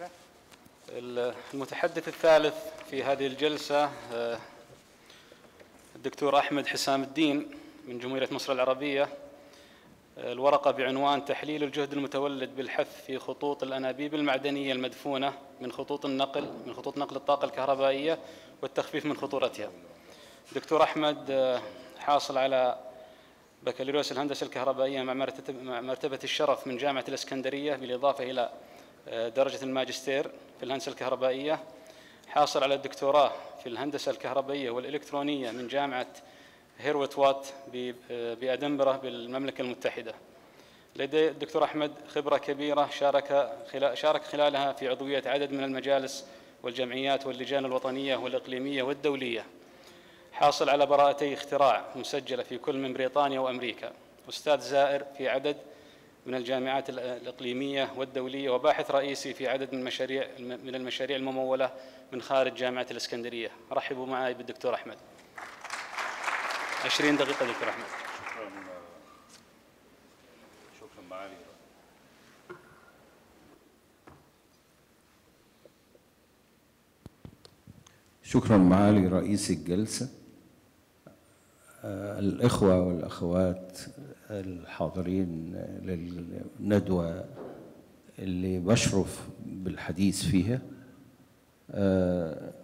المتحدث الثالث في هذه الجلسة آه، الدكتور أحمد حسام الدين من جمهورية مصر العربية آه، الورقة بعنوان تحليل الجهد المتولد بالحث في خطوط الأنابيب المعدنية المدفونة من خطوط النقل من خطوط نقل الطاقة الكهربائية والتخفيف من خطورتها دكتور أحمد آه، حاصل على بكالوريوس الهندسة الكهربائية مع مرتبة الشرف من جامعة الإسكندرية بالإضافة إلى درجة الماجستير في الهندسة الكهربائية حاصل على الدكتوراه في الهندسة الكهربائية والإلكترونية من جامعة هيروت وات بأدنبرة بالمملكة المتحدة لدي الدكتور أحمد خبرة كبيرة شارك شارك خلالها في عضوية عدد من المجالس والجمعيات واللجان الوطنية والإقليمية والدولية حاصل على براءتي اختراع مسجلة في كل من بريطانيا وأمريكا أستاذ زائر في عدد من الجامعات الإقليمية والدولية وباحث رئيسي في عدد من مشاريع من المشاريع الممولة من خارج جامعة الإسكندرية رحبوا معي بالدكتور أحمد 20 دقيقة دكتور أحمد شكرا شكرا معالي شكرا معالي رئيس الجلسة آه، الإخوة والأخوات الحاضرين للندوة اللي بشرف بالحديث فيها آه،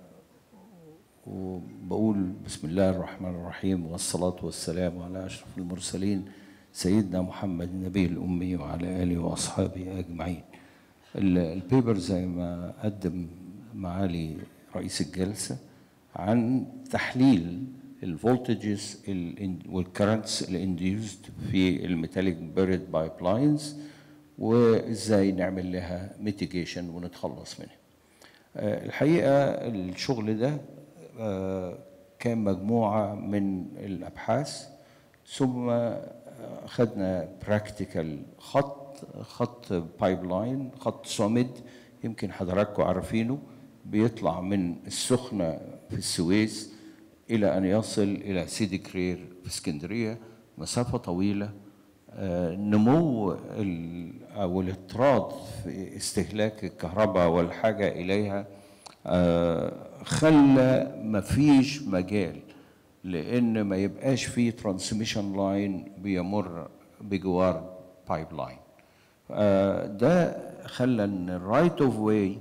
وبقول بسم الله الرحمن الرحيم والصلاة والسلام على أشرف المرسلين سيدنا محمد النبي الأمي وعلى آله وأصحابه أجمعين البيبر زي ما قدم معالي رئيس الجلسة عن تحليل الفولتجز والكرنتس الانديوزد في الميتاليك بيرد بايبلاينز وازاي نعمل لها ميتيجيشن ونتخلص منها. آه، الحقيقه الشغل ده آه، كان مجموعه من الابحاث ثم خدنا براكتيكال خط خط بايب لاين خط سوميد يمكن حضراتكم عارفينه بيطلع من السخنه في السويس إلى أن يصل إلى سيدي كرير في اسكندرية مسافة طويلة آه، نمو أو الاضطراد في استهلاك الكهرباء والحاجة إليها آه، خلى ما فيش مجال لأن ما يبقاش فيه ترانسميشن لاين بيمر بجوار بايب لاين ده خلى ان الرايت اوف واي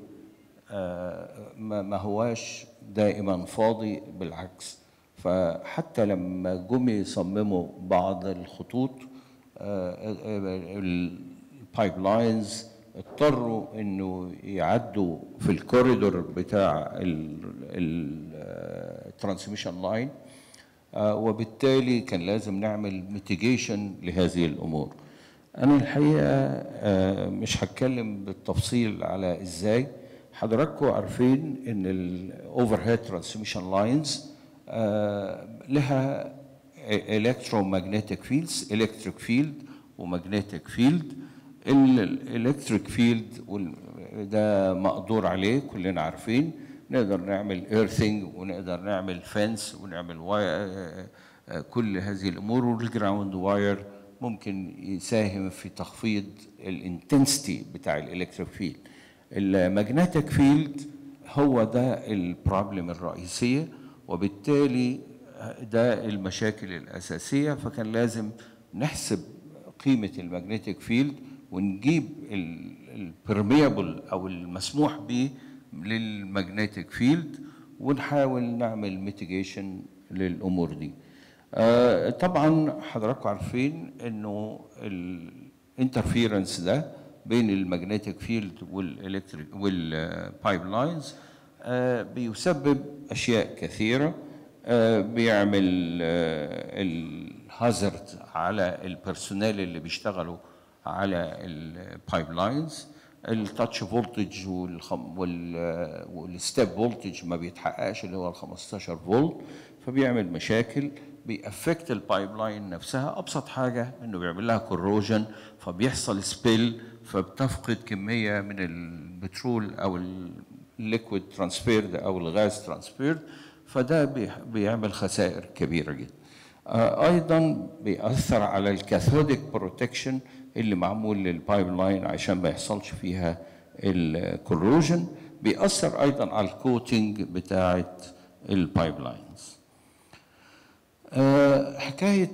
ما هواش دائما فاضي بالعكس فحتى لما جم يصمموا بعض الخطوط البايب لاينز اضطروا انه يعدوا في الكوريدور بتاع الترانسميشن لاين وبالتالي كان لازم نعمل ميتيجيشن لهذه الامور انا الحقيقه مش هتكلم بالتفصيل على ازاي حضراتكم عارفين ان الاوفر هيد ترانسميشن لاينز لها الكترومagnetic فيلدز الكتريك فيلد ومagnetic فيلد الالكتريك فيلد ده مقدور عليه كلنا عارفين نقدر نعمل ايرثنج ونقدر نعمل فنس ونعمل كل هذه الامور والجراوند واير ممكن يساهم في تخفيض الانتنسيتي بتاع الالكتريك فيلد الماجنتيك فيلد هو ده البروبلم الرئيسيه وبالتالي ده المشاكل الاساسيه فكان لازم نحسب قيمه الماجنتيك فيلد ونجيب البرميبل او المسموح به للماجنتيك فيلد ونحاول نعمل ميتيجيشن للامور دي آه طبعا حضراتكم عارفين انه الانترفيرنس ده بين المagnetic فيلد والالكتريك والبايب لاينز بيسبب اشياء كثيره آه بيعمل آه الهازارد على البيرسونال اللي بيشتغلوا على البايب لاينز التاتش فولتج والستيب فولتج ما بيتحققش اللي هو ال 15 فولت فبيعمل مشاكل بيأفكت البايب لاين نفسها ابسط حاجه انه بيعمل لها كوروجن فبيحصل سبيل فبتفقد كميه من البترول او الليكويد ترانسفيرد او الغاز ترانسفيرد فده بيعمل خسائر كبيره جدا ايضا بيأثر على الكاثوديك بروتكشن اللي معمول للبايب لاين عشان ما يحصلش فيها الكروجن بيأثر ايضا على الكوتنج بتاعه البايب لاينز حكايه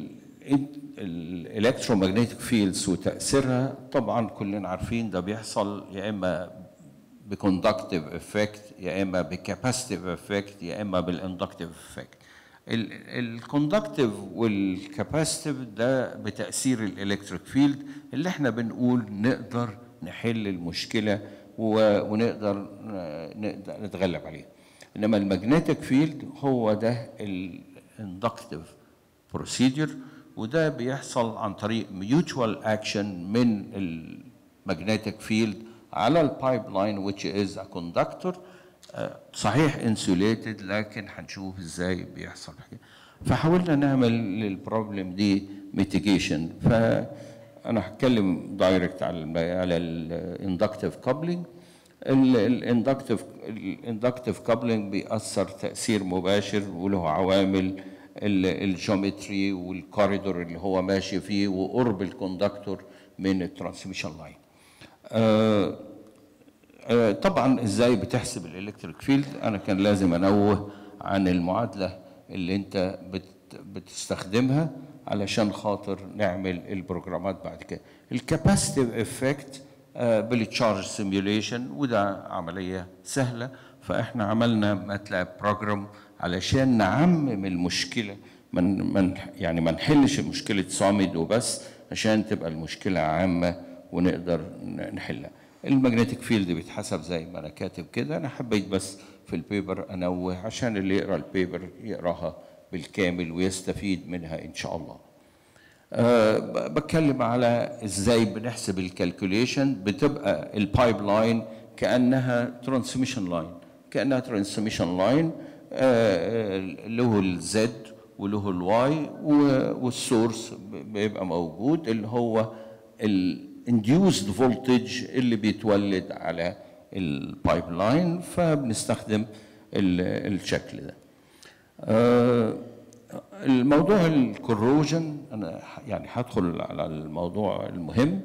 الالكترومagnetic فيلدز وتاثيرها طبعا كلنا عارفين ده بيحصل يا اما بكوندكتيف افكت يا اما بكاباسيتيف افكت يا اما بالاندكتيف افكت الكوندكتيف والكاباسيتيف ده بتاثير الالكتريك فيلد اللي احنا بنقول نقدر نحل المشكله ونقدر نقدر نتغلب عليها انما المagnetic فيلد هو ده الاندكتيف بروسيدور وده بيحصل عن طريق ميوتوال اكشن من المagnetic فيلد على البايب لاين which is a conductor صحيح انسوليتد لكن هنشوف ازاي بيحصل حاجة. فحاولنا نعمل للبروبلم دي ميتيجيشن فانا هتكلم دايركت على على الاندكتيف كابلنج الاندكتيف الاندكتيف كابلنج بيأثر تأثير مباشر وله عوامل الجيومتري والكوريدور اللي هو ماشي فيه وقرب الكوندكتور من الترانسميشن لاين آه آه طبعا ازاي بتحسب الالكتريك فيلد انا كان لازم انوه عن المعادله اللي انت بت بتستخدمها علشان خاطر نعمل البروجرامات بعد كده الكاباسيتيف افكت آه بالتشارج سيميوليشن وده عمليه سهله فاحنا عملنا ماتلاب بروجرام علشان نعمم المشكله من من يعني ما نحلش مشكله صامد وبس عشان تبقى المشكله عامه ونقدر نحلها المagnetic فيلد بيتحسب زي ما انا كاتب كده انا حبيت بس في البيبر انوه عشان اللي يقرا البيبر يقراها بالكامل ويستفيد منها ان شاء الله أه بتكلم على ازاي بنحسب الكالكوليشن بتبقى البايب لاين كانها ترانسميشن لاين كانها ترانسميشن لاين له الزد وله الواي والسورس بيبقى موجود اللي هو الانديوسد فولتج اللي بيتولد على البايب لاين فبنستخدم الشكل ده الموضوع الكروجن انا يعني هدخل على الموضوع المهم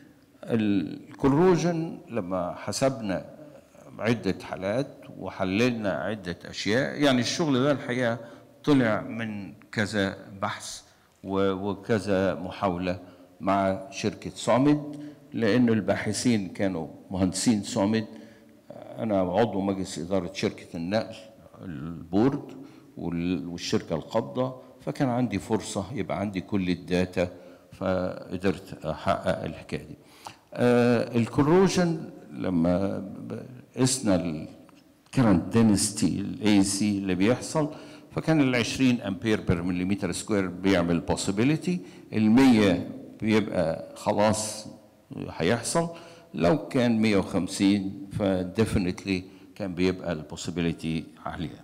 الكروجن لما حسبنا عدة حالات وحللنا عدة أشياء يعني الشغل ده الحقيقة طلع من كذا بحث وكذا محاولة مع شركة صامد لأن الباحثين كانوا مهندسين صامد أنا عضو مجلس إدارة شركة النقل البورد والشركة القابضة فكان عندي فرصة يبقى عندي كل الداتا فقدرت أحقق الحكاية دي آه الكروجن لما قسنا الكرنت دينستي الاي سي اللي بيحصل فكان ال 20 امبير بير مليمتر سكوير بيعمل بوسيبيليتي ال 100 بيبقى خلاص هيحصل لو كان 150 فديفنتلي كان بيبقى البوسيبيليتي عاليه.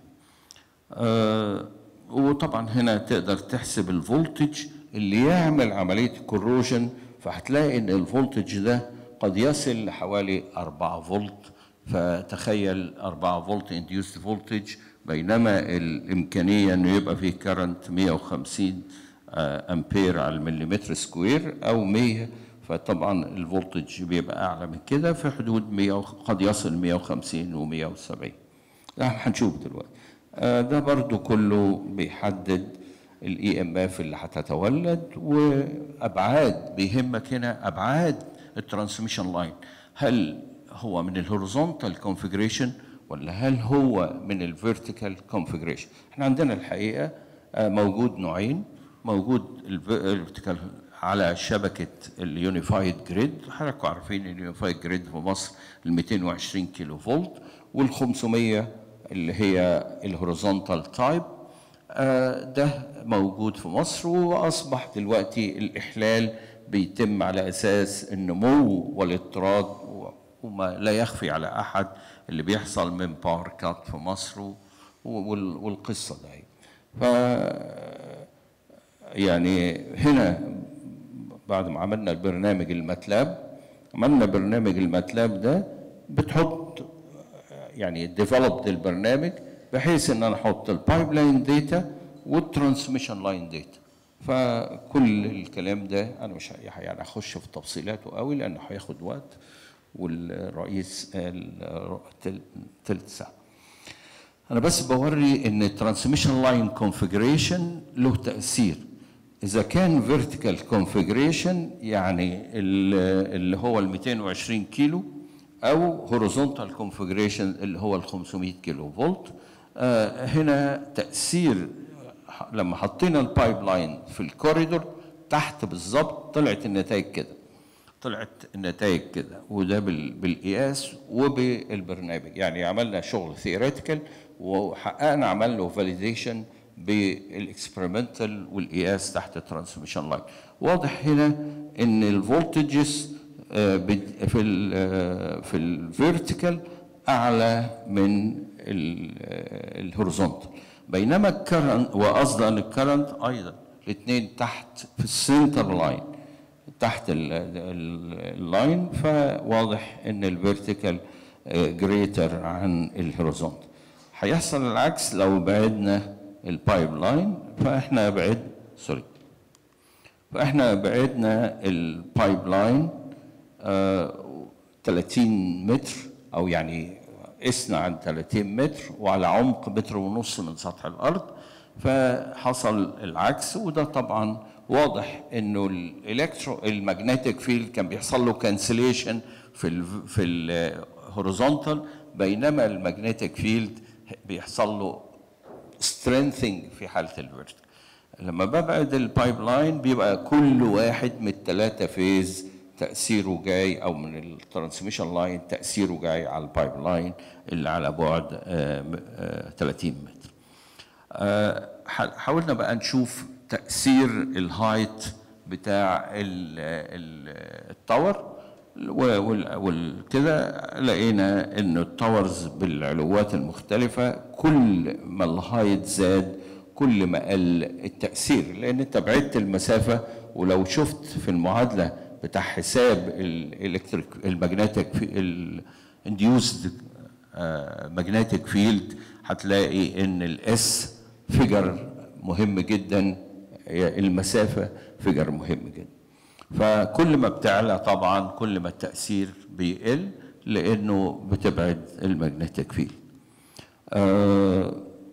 آه وطبعا هنا تقدر تحسب الفولتج اللي يعمل عمليه كروجن فهتلاقي ان الفولتج ده قد يصل لحوالي 4 فولت فتخيل 4 فولت انديوست فولتج بينما الامكانيه انه يبقى فيه كرنت 150 امبير على المليمتر سكوير او 100 فطبعا الفولتج بيبقى اعلى من كده في حدود 100 قد يصل 150 و170 ده هنشوف دلوقتي ده برضو كله بيحدد الاي ام اف اللي هتتولد وابعاد بيهمك هنا ابعاد الترانسميشن لاين هل هو من الهوريزونتال كونفيجريشن ولا هل هو من الفيرتيكال كونفيجريشن احنا عندنا الحقيقه موجود نوعين موجود الفيرتيكال على شبكه اليونيفايد جريد حضراتكم عارفين اليونيفايد جريد في مصر ال 220 كيلو فولت وال 500 اللي هي الهوريزونتال تايب ده موجود في مصر واصبح دلوقتي الاحلال بيتم على اساس النمو والاضطراد وما لا يخفي على احد اللي بيحصل من باور كات في مصر والقصه دي ف يعني هنا بعد ما عملنا البرنامج الماتلاب عملنا برنامج الماتلاب ده بتحط يعني ديفلوبد البرنامج بحيث ان انا احط البايب لاين داتا والترانسميشن لاين داتا فكل الكلام ده انا مش يعني اخش في تفصيلاته قوي لانه هياخد وقت والرئيس قال تل- تلت ساعه انا بس بوري ان الترانسميشن لاين كونفيجريشن له تاثير اذا كان فيرتيكال كونفيجريشن يعني ال- اللي هو ال 220 كيلو او هوريزونتال كونفيجريشن اللي هو ال 500 كيلو فولت آه، هنا تاثير ح- لما حطينا البايب لاين في الكوريدور تحت بالظبط طلعت النتائج كده طلعت النتائج كده وده بال- بالقياس وبالبرنامج يعني عملنا شغل ثيوريتيكال وحققنا عملنا فاليديشن بالاكسبيرمنتال والقياس تحت الترانسميشن لاين واضح هنا ان الفولتجز في ال آه، في الفيرتيكال اعلى من الهوريزونتال بينما الكرنت واصلا الكرنت ايضا الاثنين تحت في السنتر لاين تحت ال- ال- اللاين فواضح ان الفيرتيكال جريتر عن الهوريزونتال هيحصل العكس لو بعدنا البايب لاين فاحنا بعد سوري فاحنا بعدنا البايب لاين آه، 30 متر او يعني قسنا عن 30 متر وعلى عمق متر ونص من سطح الارض فحصل العكس وده طبعا واضح انه الالكترو المagnetic فيلد كان بيحصل له كانسليشن في ال في الهوريزونتال بينما المagnetic فيلد بيحصل له strengthening في حاله الفيرتيكال لما ببعد البايب لاين بيبقى كل واحد من الثلاثه فيز تاثيره جاي او من الترانسميشن لاين تاثيره جاي على البايب لاين اللي على بعد آه، م- آه، 30 متر آه، ح- حاولنا بقى نشوف تاثير الهايت بتاع ال- ال- التاور وكده لقينا ان التاورز بالعلوات المختلفه كل ما الهايت زاد كل ما قل التاثير لان انت بعدت المسافه ولو شفت في المعادله بتاع حساب الالكتريك الماجنتيك الانديوسد ماجنتيك فيلد هتلاقي ان الاس فيجر مهم جدا المسافه فيجر مهم جدا فكل ما بتعلى طبعا كل ما التاثير بيقل لانه بتبعد الماجنتيك فيلد آه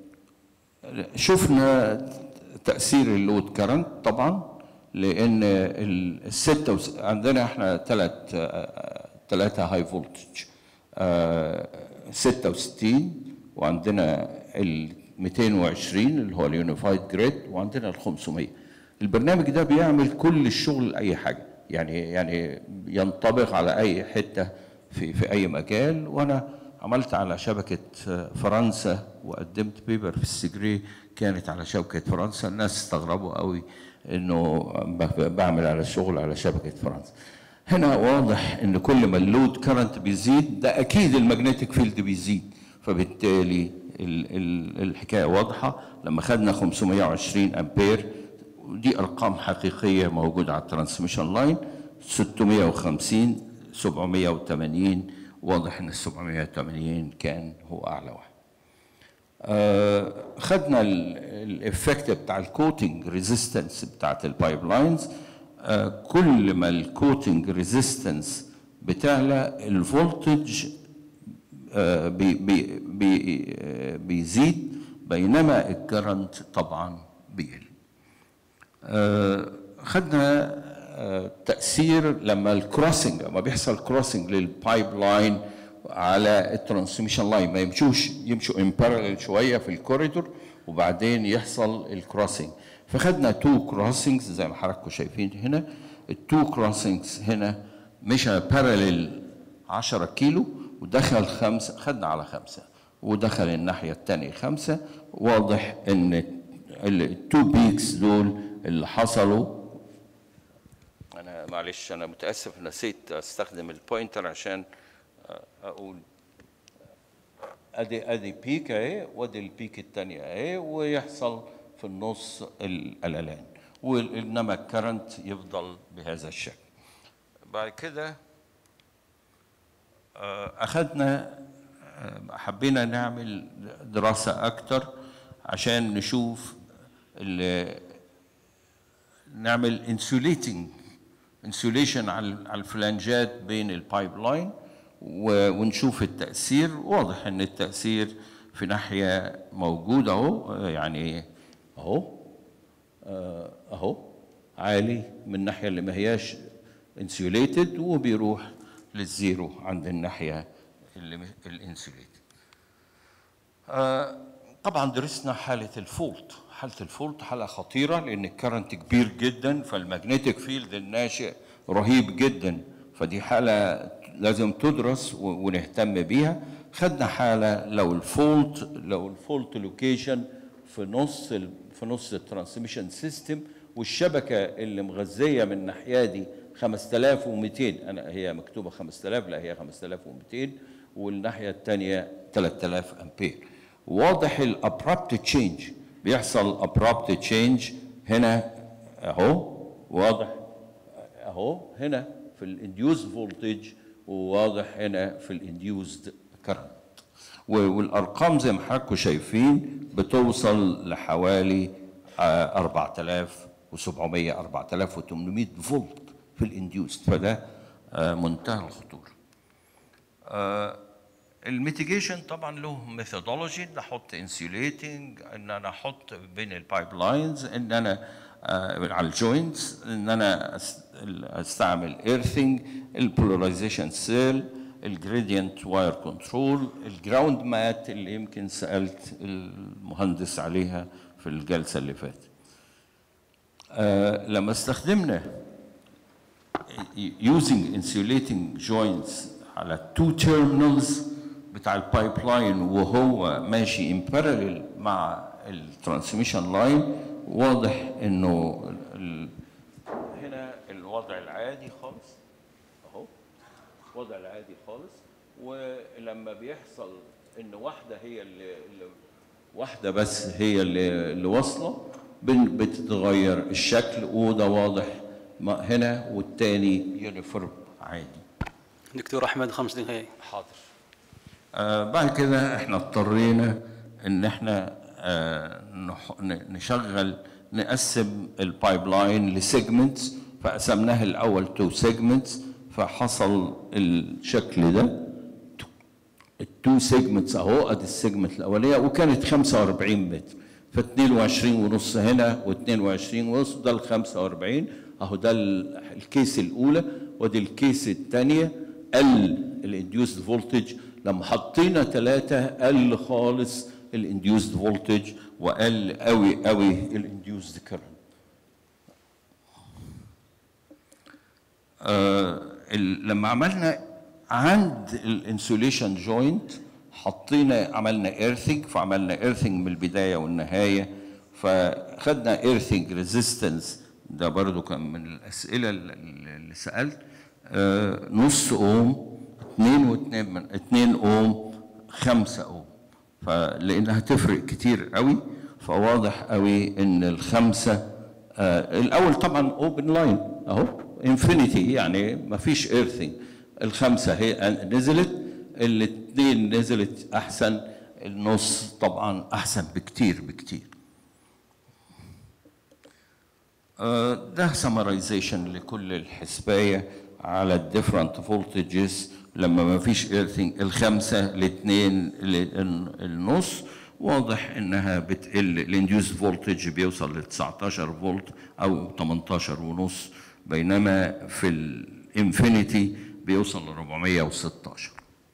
شفنا تاثير اللود كرنت طبعا لان الستة وس... عندنا احنا ثلاث ثلاثة هاي فولتج 66 وعندنا ال 220 اللي هو اليونيفايد جريد وعندنا ال 500 البرنامج ده بيعمل كل الشغل لاي حاجه يعني يعني ينطبق على اي حته في في اي مجال وانا عملت على شبكه فرنسا وقدمت بيبر في السجري كانت على شبكه فرنسا الناس استغربوا قوي انه بعمل على الشغل على شبكه فرنسا هنا واضح ان كل ما اللود كرنت بيزيد ده اكيد المagnetic فيلد بيزيد فبالتالي ال ال الحكايه واضحه لما خدنا 520 امبير ودي ارقام حقيقيه موجوده على الترانسميشن لاين 650 780 واضح ان ال 780 كان هو اعلى واحد آه خدنا الافكت بتاع الكوتنج ريزيستنس بتاعت البايب لاينز آه كل ما الكوتنج ريزيستنس بتعلى الفولتج آه بي بي بي بيزيد بينما الكرنت طبعا بيقل خدنا تاثير لما الكروسنج لما بيحصل كروسنج للبايب لاين على الترانسميشن لاين ما يمشوش يمشوا ان بارallel شويه في الكوريدور وبعدين يحصل الكروسنج فخدنا تو كروسنجز زي ما حضراتكم شايفين هنا التو كروسنجز هنا مشى باراليل 10 كيلو ودخل خمسه خدنا على خمسه ودخل الناحيه الثانيه خمسه واضح ان التو بيكس دول اللي حصلوا انا معلش انا متاسف نسيت استخدم البوينتر عشان اقول ادي ادي بيك اهي وادي البيك الثانيه اهي ويحصل في النص القللان وانما الكرنت يفضل بهذا الشكل بعد كده اخذنا حبينا نعمل دراسه اكتر عشان نشوف نعمل انسوليتنج انسوليشن على الفلانجات بين البايب لاين و- ونشوف التأثير واضح ان التأثير في ناحية موجود اهو يعني اهو آه، اهو عالي من الناحية اللي ما هياش انسيوليتد وبيروح للزيرو عند الناحية اللي الانسيوليتد آه، طبعا درسنا حالة الفولت حالة الفولت حالة خطيرة لأن الكرنت كبير جدا فالمagnetic فيلد الناشئ رهيب جدا فدي حالة لازم تدرس و- ونهتم بيها خدنا حالة لو الفولت لو الفولت لوكيشن في نص ال في نص الترانسميشن سيستم والشبكة اللي مغذية من الناحية دي 5200 أنا هي مكتوبة 5000 لا هي 5200 والناحية الثانية 3000 أمبير واضح الابرابت تشينج بيحصل ابرابت تشينج هنا اهو واضح اهو هنا في الانديوز فولتج وواضح هنا في الانديوزد كرنت والارقام زي ما حضراتكم شايفين بتوصل لحوالي آه، 4700 4800 فولت في الانديوزد فده آه، منتهى الخطوره الميتيجيشن طبعا له ميثودولوجي ان احط انسيوليتنج ان انا احط بين البايب لاينز ان انا آه، على الجوينتس ان انا أس- استعمل ايرثنج البولاريزيشن سيل الجريدينت واير كنترول الجراوند مات اللي يمكن سالت المهندس عليها في الجلسه اللي فاتت آه، لما استخدمنا using insulating joints على two terminals بتاع البايب لاين وهو ماشي in parallel مع الترانسميشن لاين واضح انه ال- هنا الوضع العادي خالص اهو الوضع العادي خالص ولما بيحصل ان واحده هي اللي, اللي واحده بس هي اللي, اللي واصله بن- بتتغير الشكل وده واضح ما- هنا والتاني يونيفورم عادي دكتور احمد خمس دقائق حاضر آه بعد كده احنا اضطرينا ان احنا آه نح- ن- نشغل نقسم البايب لاين لسيجمنتس فقسمناها الاول تو سيجمنتس فحصل الشكل ده التو سيجمنتس اهو ادي السيجمنت الاوليه وكانت 45 متر ف 22 ونص هنا و22 ونص ده ال 45 اهو ده ال- الكيس الاولى ودي الكيس الثانيه قل الانديوسد فولتج لما حطينا ثلاثه قل خالص الانديوسد فولتج وقل قوي قوي الانديوسد كرنت آه، ال- لما عملنا عند الانسوليشن جوينت حطينا عملنا ايرثنج فعملنا ايرثنج من البدايه والنهايه فخدنا ايرثنج ريزيستنس ده برضو كان من الاسئله اللي اللي سالت آه، نص اوم 2 و2 من 2 اوم 5 اوم فلانها تفرق كتير قوي فواضح قوي ان الخمسه آه الاول طبعا اوبن لاين اهو انفينيتي يعني ما فيش ايرثنج الخمسه هي نزلت الاثنين نزلت احسن النص طبعا احسن بكتير بكتير آه، ده سمرايزيشن لكل الحسبايه على الديفرنت فولتجز لما ما فيش ايرثنج الخمسه الاثنين النص واضح انها بتقل الانديوس فولتج بيوصل ل 19 فولت او 18 ونص بينما في الانفينيتي بيوصل ل 416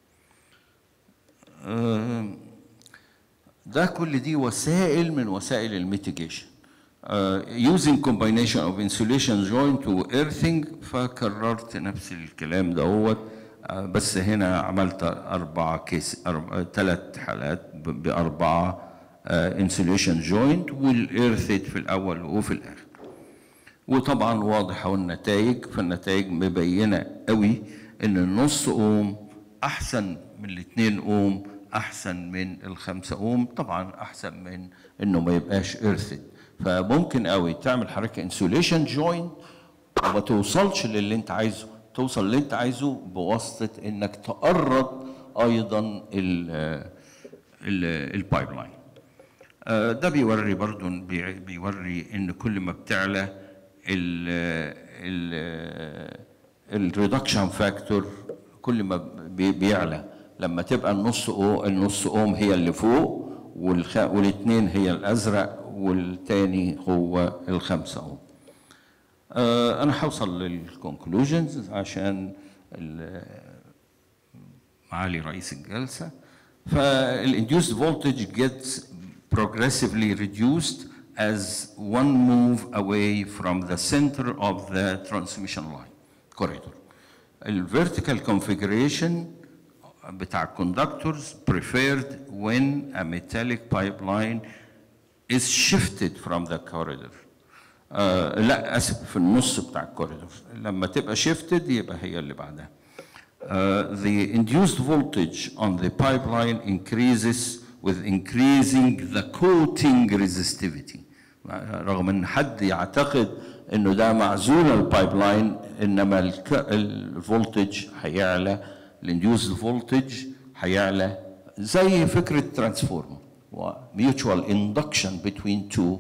آه، ده كل دي وسائل من وسائل الميتيجيشن using combination of insulation joint و earthing فكررت نفس الكلام دوت آه، بس هنا عملت أربعة كيس أربعة ثلاث حالات ب- بأربعة انسوليشن جوينت والايرثد في الأول وفي الآخر وطبعا واضحة النتائج فالنتائج مبينة قوي ان النص اوم احسن من الاثنين اوم احسن من الخمسة اوم طبعا احسن من انه ما يبقاش ايرثد فممكن قوي تعمل حركة انسوليشن جوينت وما توصلش للي انت عايزه توصل اللي انت عايزه بواسطة انك تقرب ايضا البايب لاين آه، ده بيوري برضو بي- بيوري ان كل ما بتعلى ال ال الريدكشن فاكتور كل ما بي- بيعلى لما تبقى النص او النص اوم هي اللي فوق والخ... والاثنين هي الازرق والتاني هو الخمسه اوم آه، انا هوصل للكونكلوجنز عشان ال- معالي رئيس الجلسه فالانديوسد فولتج gets progressively reduced as one move away from the center of the transmission line corridor. ال vertical configuration بتاع conductors preferred when a metallic pipeline is shifted from the corridor. آه لا اسف في النص بتاع الكوريدور لما تبقى shifted يبقى هي اللي بعدها. Uh, the induced voltage on the pipeline increases with increasing the coating resistivity رغم ان حد يعتقد انه ده معزول البايبلاين انما الك- الفولتج هيعلى الانديوسد فولتج هيعلى زي فكره ترانسفورمر mutual induction between two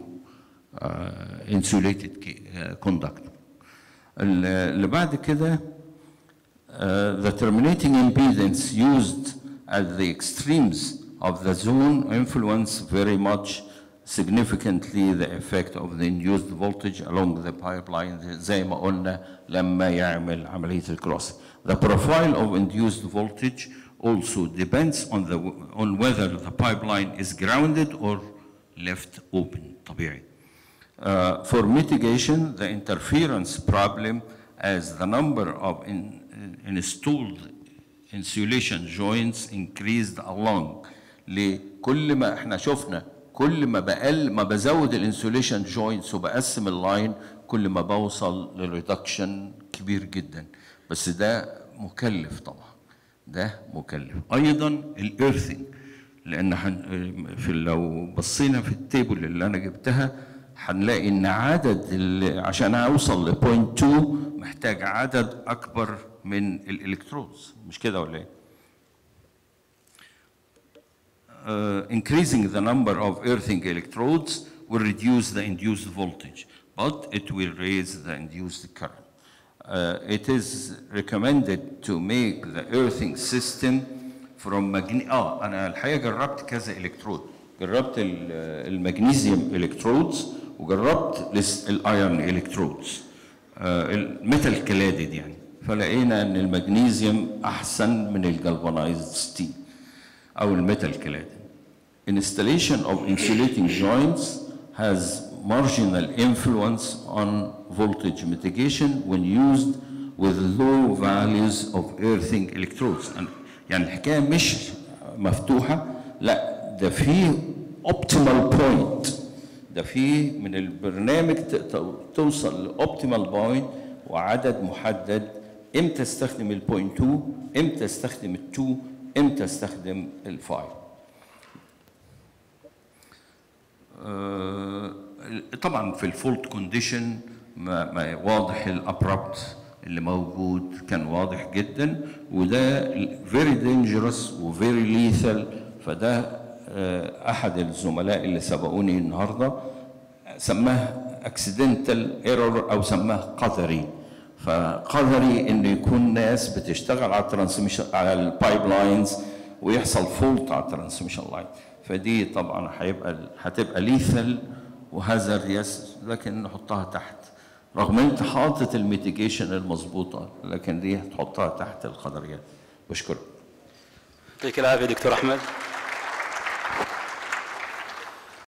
uh, insulated ki- uh, conductor اللي بعد كده Uh, the terminating impedance used at the extremes of the zone influence very much significantly the effect of the induced voltage along the pipeline زي ما قلنا لما يعمل عملية الكروس. The profile of induced voltage also depends on the on whether the pipeline is grounded or left open طبيعي. Uh, for mitigation, the interference problem as the number of in- installed insulation joints increased along لكل ما احنا شفنا كل ما بقل ما بزود الانسوليشن جوينتس وبقسم اللاين كل ما بوصل لريدكشن كبير جدا بس ده مكلف طبعا ده مكلف ايضا الايرثنج لان حن في لو بصينا في التيبل اللي انا جبتها هنلاقي ان عدد ال- عشان اوصل لبوينت 2 محتاج عدد اكبر من الالكترودز مش كده ولا ايه؟ uh, increasing the number of earthing electrodes will reduce the induced voltage, but it will raise the induced current. Uh, it is recommended to make the earthing system from magne اه انا الحقيقه جربت كذا الكترود جربت ال- المغنيسيوم الكترودز وجربت الايرون الكترودز الميتال كلادد يعني فلقينا ان المغنيسيوم احسن من الجالفانايزد ستيل او الميتال كلادن. Installation of insulating joints has marginal influence on voltage mitigation when used with low values of earthing electrodes. يعني الحكاية مش مفتوحة لا ده في optimal point ده في من البرنامج ت- توصل لاوبتيمال بوينت وعدد محدد امتى استخدم البوينت 2 امتى استخدم ال2 امتى استخدم ال5 آه، طبعا في الفولت كونديشن ما ما واضح الابرابت اللي موجود كان واضح جدا وده فيري دينجرس وفيري ليثل فده آه، احد الزملاء اللي سبقوني النهارده سماه اكسيدنتال ايرور او سماه قدري فقدري ان يكون ناس بتشتغل على الترانسميشن على البايب لاينز ويحصل فولت على الترانسميشن لاين فدي طبعا هيبقى هتبقى ليثل وهازارد يس لكن نحطها تحت رغم انت حاطط الميتيجيشن المظبوطه لكن دي هتحطها تحت القدريات بشكرك يعطيك العافيه دكتور احمد